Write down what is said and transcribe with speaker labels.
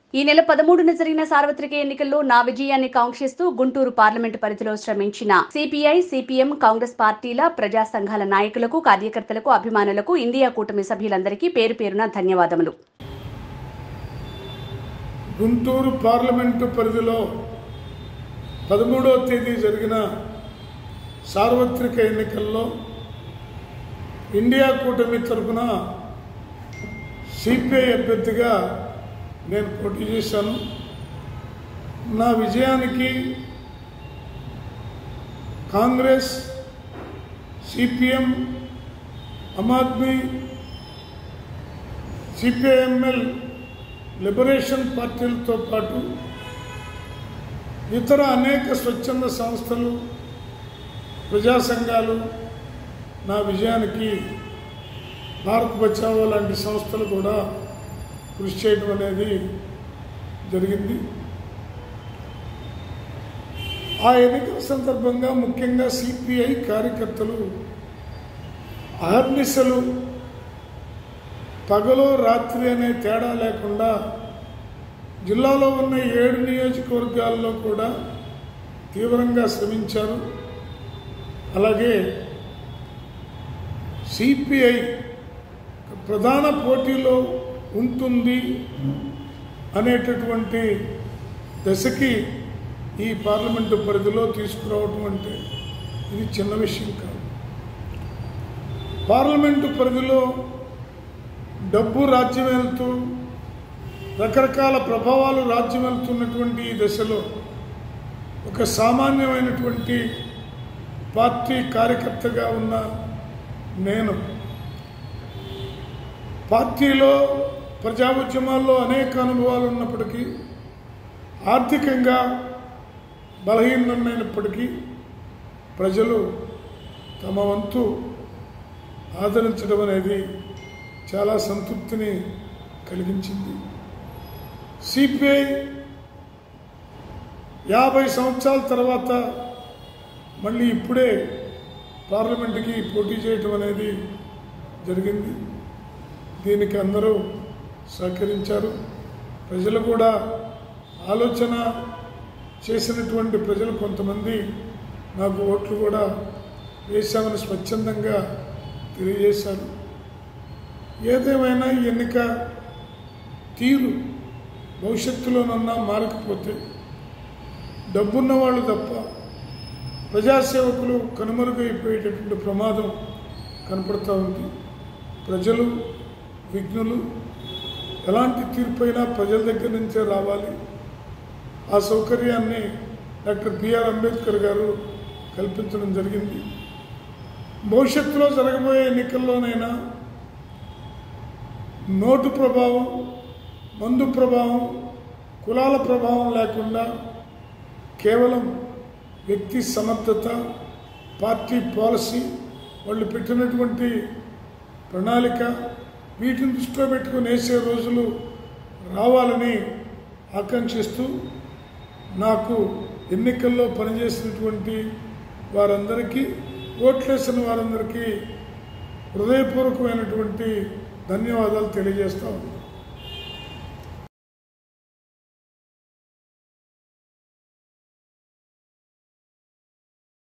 Speaker 1: ఈ నెల పదమూడున జరిగిన సార్వత్రిక ఎన్నికల్లో నా విజయాన్ని కాంక్షిస్తూ గుంటూరు పార్లమెంటు పరిధిలో శ్రమించిన సిపిఐ సిపిఎం కాంగ్రెస్ పార్టీల ప్రజా సంఘాల నాయకులకు కార్యకర్తలకు అభిమానులకు ఇండియా కూటమి సభ్యులందరికీ పేరు పేరున ధన్యవాదములు
Speaker 2: గుంటూరు పార్లమెంటు పరిధిలో పదమూడవ తేదీ జరిగిన సార్వత్రిక ఎన్నికల్లో ఇండియా కూటమి తరఫున సిపిఐ అభ్యర్థిగా నేను పోటీ చేశాను నా విజయానికి Congress CPM Aam Aadmi CPIML liberation పార్టీలతో పాటు ఇతర అనేక స్వచ్ఛంద సంస్థలు ప్రజా సంఘాలు నా విజయానికి భారత్ బచావో లాంటి సంస్థలు కూడా కృషి చేయడం అనేది జరిగింది ఆ ఎన్నికల సందర్భంగా ముఖ్యంగా సిపిఐ కార్యకర్తలు అహర్నిశలు పగలు రాత్రి అనే తేడా లేకుండా జిల్లాలో ఉన్న ఏడు నియోజకవర్గాల్లో కూడా తీవ్రంగా శ్రమించారు అలాగే సిపిఐ ప్రధాన పోటీలో ఉంటుంది అనేటటువంటి దశకి ఈ పార్లమెంటు పరిధిలో తీసుకురావటం అంటే ఇది చిన్న విషయం కాదు పార్లమెంటు పరిధిలో డబ్బు రాజ్యం వెళ్తూ రకరకాల ప్రభావాలు రాజ్యం వెళ్తున్నటువంటి ఈ దశలో ఒక సామాన్యమైనటువంటి పార్టీ కార్యకర్తగా ఉన్న నేను పార్టీలో ప్రజా ఉద్యమాల్లో అనేక అనుభవాలు ఉన్నప్పటికీ ఆర్థికంగా బలహీనమైనప్పటికీ ప్రజలు తమ వంతు ఆదరించడం అనేది చాలా సంతృప్తిని కలిగించింది సిపిఐ యాభై సంవత్సరాల తర్వాత మళ్ళీ ఇప్పుడే పార్లమెంటుకి పోటీ చేయటం అనేది జరిగింది దీనికి అందరూ సహకరించారు ప్రజలు కూడా ఆలోచన చేసినటువంటి ప్రజలు కొంతమంది నాకు ఓట్లు కూడా వేశామని స్వచ్ఛందంగా తెలియజేశారు ఏదేమైనా ఈ ఎన్నిక తీరు భవిష్యత్తులోనన్నా మారకపోతే డబ్బున్న వాళ్ళు తప్ప ప్రజాసేవకులు కనుమరుగైపోయేటటువంటి ప్రమాదం కనపడుతూ ఉంది ప్రజలు విఘ్నులు ఎలాంటి తీర్పు అయినా ప్రజల దగ్గర నుంచే రావాలి ఆ సౌకర్యాన్ని డాక్టర్ బిఆర్ అంబేద్కర్ గారు కల్పించడం జరిగింది భవిష్యత్తులో జరగబోయే ఎన్నికల్లోనైనా నోటు ప్రభావం మందు ప్రభావం కులాల ప్రభావం లేకుండా కేవలం వ్యక్తి సమర్థత పార్టీ పాలసీ వాళ్ళు పెట్టినటువంటి ప్రణాళిక వీటిని దృష్టిలో పెట్టుకుని వేసే రోజులు రావాలని ఆకాంక్షిస్తూ నాకు ఎన్నికల్లో పనిచేసినటువంటి వారందరికీ ఓట్లేసిన వారందరికీ హృదయపూర్వకమైనటువంటి ధన్యవాదాలు తెలియజేస్తా ఉన్నాను